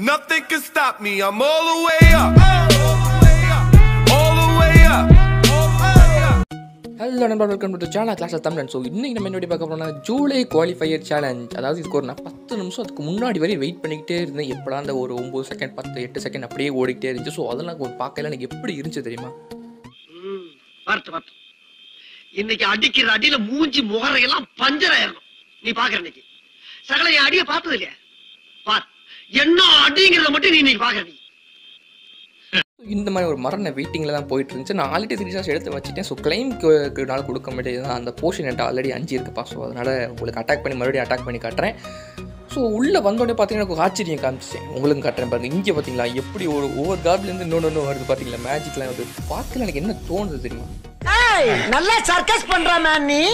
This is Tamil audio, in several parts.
Nothing can stop me. I'm all the way up. All the way up. Hello நண்பர் welcome to channel class Tamil so இன்னைக்கு நம்ம என்ன பார்க்க போறோம்னா ஜூலை குவாலிஃபையர் சேலஞ்ச் அதாவது இதுக்கு ஒரு நான் பத்து நிமிஷம் அதுக்கு முன்னாடி வரை வெயிட் பண்ணிக்கிட்டே இருந்தேன் எப்படா அந்த ஒரு ஒம்பது செகண்ட் பத்து எட்டு செகண்ட் அப்படியே ஓடிக்கிட்டே இருந்துச்சு ஸோ அதெல்லாம் கொஞ்சம் பார்க்கல எனக்கு எப்படி இருந்துச்சு தெரியுமா ம், பார்த்து பார்த்து இன்னைக்கு அடிக்கிற அடியில மூஞ்சி முகரையெல்லாம் பஞ்சர் ஆயிரணும் நீ பாக்குற இன்னைக்கு சகல என் அடிய பார்த்தது இல்லையா பார் என்ன அடிங்கிறத மட்டும் நீ இன்னைக்கு பாக்குற நீ இந்த மாதிரி ஒரு மரண வெயிட்டிங்கில் தான் போயிட்டு இருந்துச்சு நான் ஆல்ரெடி த்ரீ ஸ்டார்ஸ் எடுத்து வச்சுட்டேன் ஸோ கிளைம்க்குனால கொடுக்க முடியாது தான் அந்த போர்ஷன் என்கிட்ட ஆல்ரெடி அஞ்சு இருக்குப்பா ஸோ அதனால் உங்களுக்கு அட்டாக் பண்ணி மறுபடியும் அட்டாக் பண்ணி காட்டுறேன் ஸோ உள்ளே வந்தோடனே பார்த்தீங்கன்னா எனக்கு ஒரு ஆச்சரியம் காமிச்சிட்டேன் உங்களுக்கும் காட்டுறேன் பாருங்க இங்கே பார்த்தீங்களா எப்படி ஒரு ஒவ்வொரு காப்லேருந்து இன்னொன்று ஒன்று வருது பார்த்தீங்களா மேஜிக்லாம் வருது பார்க்கல எனக்கு என்ன தோணுது தெரியுமா நல்லா சர்க்கஸ் பண்ற மேன் நீ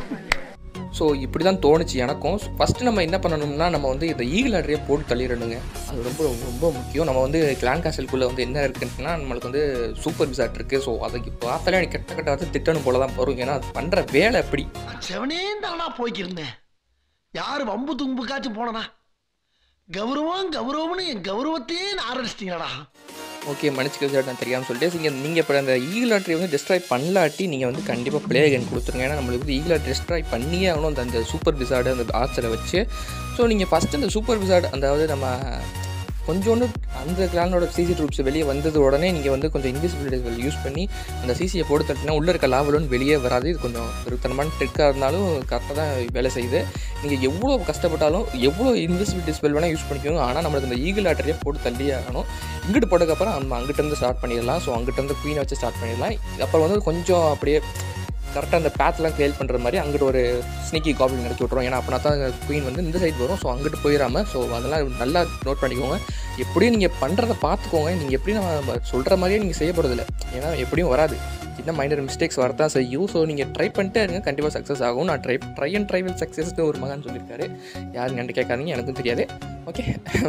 ஸோ இப்படி தான் தோணுச்சு எனக்கும் ஃபஸ்ட்டு நம்ம என்ன பண்ணணும்னா நம்ம வந்து இந்த ஈகிள் ஆட்ரியை போட்டு தள்ளிடணுங்க அது ரொம்ப ரொம்ப முக்கியம் நம்ம வந்து கிளான் காசலுக்குள்ளே வந்து என்ன இருக்குன்னா நம்மளுக்கு வந்து சூப்பர் விசாட் இருக்குது ஸோ அதுக்கு பார்த்தாலே எனக்கு கெட்ட கெட்ட வந்து திட்டணும் போல தான் வரும் ஏன்னா அது பண்ணுற வேலை எப்படி செவனே தானா போய்க்கிருந்தேன் யாரு வம்பு தும்புக்காச்சும் போனனா கௌரவம் கௌரவம்னு என் கௌரவத்தையே ஆரம்பிச்சிட்டீங்களா ஓகே மன்னிச்சுக்கிறது நான் தெரியாமல் சொல்லிட்டு நீங்கள் நீங்கள் இப்போ அந்த ஈகிள் ஆட்ரி வந்து டிஸ்ட்ராய் பண்ணலாட்டி நீங்கள் வந்து கண்டிப்பாக பிளே அகைன் கொடுத்துருங்க ஏன்னா நம்மளுக்கு வந்து ஈகிள் ஆட்ரி டிஸ்ட்ராய் பண்ணியே ஆகணும் அந்த அந்த சூப்பர் விசார்டு அந்த ஆர்ச்சரை வச்சு ஸோ நீங்கள் ஃபஸ்ட்டு அந்த சூப்பர் விசார்டு அதாவது நம்ம கொஞ்சோண்டு அந்த கிளானோட சிசி ட்ரூப்ஸ் வெளியே வந்தது உடனே நீங்கள் வந்து கொஞ்சம் இன்விசிபிலிட்டி யூஸ் பண்ணி அந்த சிசியை போட்டு தட்டினா உள்ளே இருக்க லாவலும் வெளியே வராது இது கொஞ்சம் திருத்தனமான ட்ரிக்காக இருந்தாலும் கரெக்டாக தான் வேலை செய்யுது நீங்கள் எவ்வளோ கஷ்டப்பட்டாலும் எவ்வளோ இன்விசிபிலிட்டி ஸ்பெல் வேணால் யூஸ் பண்ணிக்கோங்க ஆனால் நம்மளுக்கு இந்த ஈகிள் ஆட்டரியை போட்டு தள்ளியே ஆகணும் இங்கிட்டு போட்டதுக்கப்புறம் நம்ம அங்கிட்டேருந்து ஸ்டார்ட் பண்ணிடலாம் ஸோ அங்கிட்டேருந்து குயினை வச்சு ஸ்டார்ட் பண்ணிடலாம் அப்புறம் வந்து கொஞ்சம் அப்படியே கரெக்டாக அந்த பேத்லாம் கிளியர் பண்ணுற மாதிரி அங்கிட்டு ஒரு ஸ்னிக்கி காப்ளின் இறக்கி விட்ருவோம் ஏன்னா அப்படின்னா தான் குயின் வந்து இந்த சைடு வரும் ஸோ அங்கிட்டு போயிடாமல் ஸோ அதெல்லாம் நல்லா நோட் பண்ணிக்கோங்க எப்படியும் நீங்கள் பண்ணுறதை பார்த்துக்கோங்க நீங்கள் எப்படி நம்ம சொல்கிற மாதிரியே நீங்கள் செய்ய போகிறதில்ல ஏன்னா எப்படியும் வராது சின்ன மைனர் மிஸ்டேக்ஸ் வரதான் செய்யும் ஸோ நீங்கள் ட்ரை பண்ணிட்டே இருங்க கண்டிப்பாக சக்ஸஸ் ஆகும் நான் ட்ரை ட்ரை அண்ட் ட்ரைவல் சக்ஸஸ்னு ஒரு மகன் சொல்லியிருக்காரு யாரும் என்கிட்ட கேட்காதீங்க எனக்கும் தெரியாது ஓகே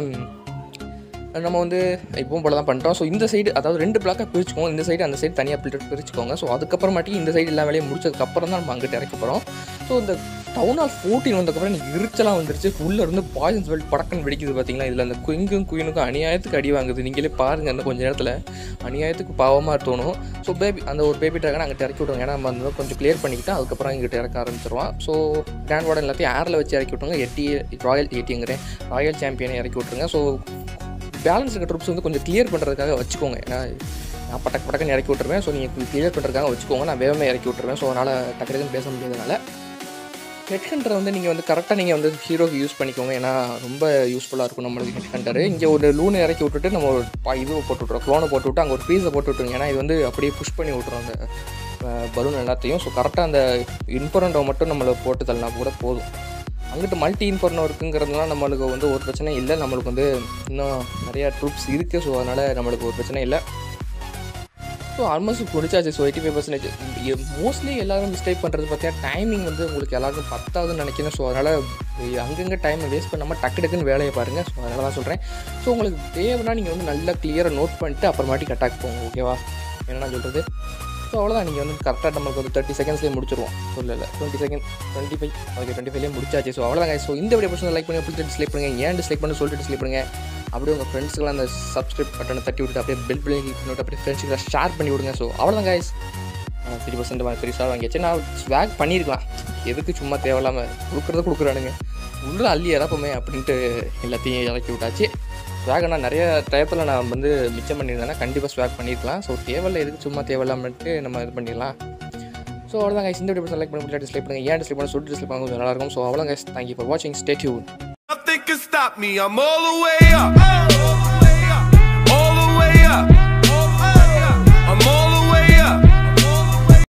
நம்ம வந்து இப்பவும் போல தான் பண்ணிட்டோம் ஸோ இந்த சைடு அதாவது ரெண்டு பிளாக்காக பிரிச்சுக்கோங்க இந்த சைடு அந்த சைடு தனியாக பிரிட்டு பிரிச்சுக்கோங்க ஸோ அதுக்கப்புறமாட்டி இந்த சைடு எல்லா வேலையும் முடிச்சதுக்கப்புறம் தான் நம்ம அங்கிட்ட இறக்க போகிறோம் ஸோ இந்த டவுன் ஹால் ஃபோர்டீன் வந்ததுக்கப்புறம் எனக்கு இருச்சலாம் வந்துருச்சு உள்ளே இருந்து பாய்சன்ஸ் வெல் படக்குன்னு வெடிக்குது பார்த்தீங்களா இதில் அந்த குயிங்கும் குயினுக்கும் அநியாயத்துக்கு அடி வாங்குது நீங்களே பாருங்கள் அந்த கொஞ்ச நேரத்தில் அநியாயத்துக்கு பாவமாக தோணும் ஸோ பேபி அந்த ஒரு பேபி ட்ராகனை அங்கிட்ட இறக்கி விட்ருங்க ஏன்னா நம்ம அந்த கொஞ்சம் கிளியர் பண்ணிக்கிட்டு அதுக்கப்புறம் இங்கிட்ட இறக்க ஆரம்பிச்சிருவான் ஸோ கிராண்ட் வார்டன் எல்லாத்தையும் ஏரில் வச்சு இறக்கி விட்ருங்க எட்டி ராயல் எட்டிங்கிறேன் ராயல் சாம்பியனை இறக்கி விட்ருங்க ஸோ பேலன்ஸ் இருக்க ட்ரூப்ஸ் வந்து கொஞ்சம் கிளியர் பண்ணுறதுக்காக வச்சுக்கோங்க ஏன்னா நான் பட்டக் பட்டக்குன்னு இறக்கி விட்டுருவேன் ஸோ நீங்கள் கிளியர் பண்ணுறதுக்காக வச்சுக்கோங்க நான் வேகமாக இறக்கி விட்டுருவேன் ஸோ அதனால் டக்கு டக்குன்னு பேச முடியாதனால ஹெட் ஹண்டரை வந்து நீங்கள் வந்து கரெக்டாக நீங்கள் வந்து ஹீரோக்கு யூஸ் பண்ணிக்கோங்க ஏன்னா ரொம்ப யூஸ்ஃபுல்லாக இருக்கும் நம்மளுக்கு ஹெட் ஹண்டர் இங்கே ஒரு லூனை இறக்கி விட்டுட்டு நம்ம ஒரு பா- இது போட்டு விட்றோம் க்ளோனை போட்டு விட்டு அங்கே ஒரு பீஸை போட்டு விட்டுருங்க ஏன்னா இது வந்து அப்படியே புஷ் பண்ணி விட்றோம் அந்த பலூன் எல்லாத்தையும் ஸோ கரெக்டாக அந்த இன்ஃபரண்டோ மட்டும் நம்மளை போட்டு தள்ளினா கூட போதும் அங்கிட்டு மல்டி இன்ஃபர்னோ இருக்குங்கிறதுனால நம்மளுக்கு வந்து ஒரு பிரச்சனை இல்லை நம்மளுக்கு வந்து இன்னும் நிறையா ட்ரூப்ஸ் இருக்குது ஸோ அதனால் நம்மளுக்கு ஒரு பிரச்சனை இல்லை ஸோ ஆல்மோஸ்ட் முடிச்சாச்சு so eighty five percentage mostly எல்லாரும் மிஸ்டேக் பண்ணுறது பார்த்தீங்கன்னா டைமிங் வந்து உங்களுக்கு எல்லாருக்கும் பத்தாதுன்னு நினைக்கிறேன் ஸோ அதனால் அங்கங்கே டைமை வேஸ்ட் பண்ணாமல் டக்கு டக்குன்னு வேலையை பாருங்கள் ஸோ அதனால தான் சொல்கிறேன் ஸோ உங்களுக்கு தேவைன்னா நீங்கள் வந்து நல்லா கிளியராக நோட் பண்ணிட்டு அப்புறமாட்டிக்கு அட்டாக் போங்க ஓகேவா என்ன நான் சொல்கிறது ஸோ அவ்வளோதான் நீங்கள் வந்து கரெக்டாக நம்மளுக்கு வந்து தேர்ட்டி செகண்ட்ஸ்லேயே முடிச்சிருவோம் ஸோ இல்லை இல்லை twenty second twenty five okay twenty ஃபைவ்லேயே முடிச்சாச்சு ஸோ அவ்வளோதான் ஸோ இந்த வீடியோ பர்சன் லைக் பண்ணி பிடிச்சி டிஸ்லைக் பண்ணுங்க ஏன் டிஸ்லைக் பண்ணி சொல்லிட்டு டிஸ்லைக் பண்ணுங்க அப்படியே உங்கள் ஃப்ரெண்ட்ஸ்க்குலாம் அந்த சப்ஸ்கிரைப் பட்டனை தட்டி விட்டு அப்படியே பெல் பிள்ளை கிளிக் பண்ணிவிட்டு அப்படியே ஃப்ரெண்ட்ஸுக்கு ஷேர் பண்ணி விடுங்க ஸோ அவ்வளோதான் கைஸ் த்ரீ பர்சன்ட் பெருசாக வாங்கியாச்சு நான் ஸ்வாக் பண்ணியிருக்கலாம் எதுக்கு சும்மா தேவையில்லாமல் கொடுக்குறத கொடுக்குறானுங்க உள்ள அள்ளி இறப்போமே அப்படின்ட்டு எல்லாத்தையும் இறக்கி விட்டாச்சு ஸ்வாக் நான் நிறைய டயத்தில் நான் வந்து மிச்சம் பண்ணியிருந்தேன்னா கண்டிப்பாக ஸ்வாக் பண்ணியிருக்கலாம் ஸோ தேவையில்ல எதுக்கு சும்மா தேவையில்லாமட்டு நம்ம இது பண்ணிடலாம் ஸோ அவ்வளோதான் guys. இந்த வீடியோ செலக்ட் பண்ணி டிஸ்லைக் பண்ணுங்க ஏன் டிஸ்லைக் பண்ண சொல்லிட்டு டிஸ்லைக் பண்ண கொஞ்சம் நல்லா இருக்கும் ஸோ அவ்வளோ கைஸ் தேங்க்யூ ஃபார் வாட்சிங் stay tune Nothing can stop me. I'm all the way up.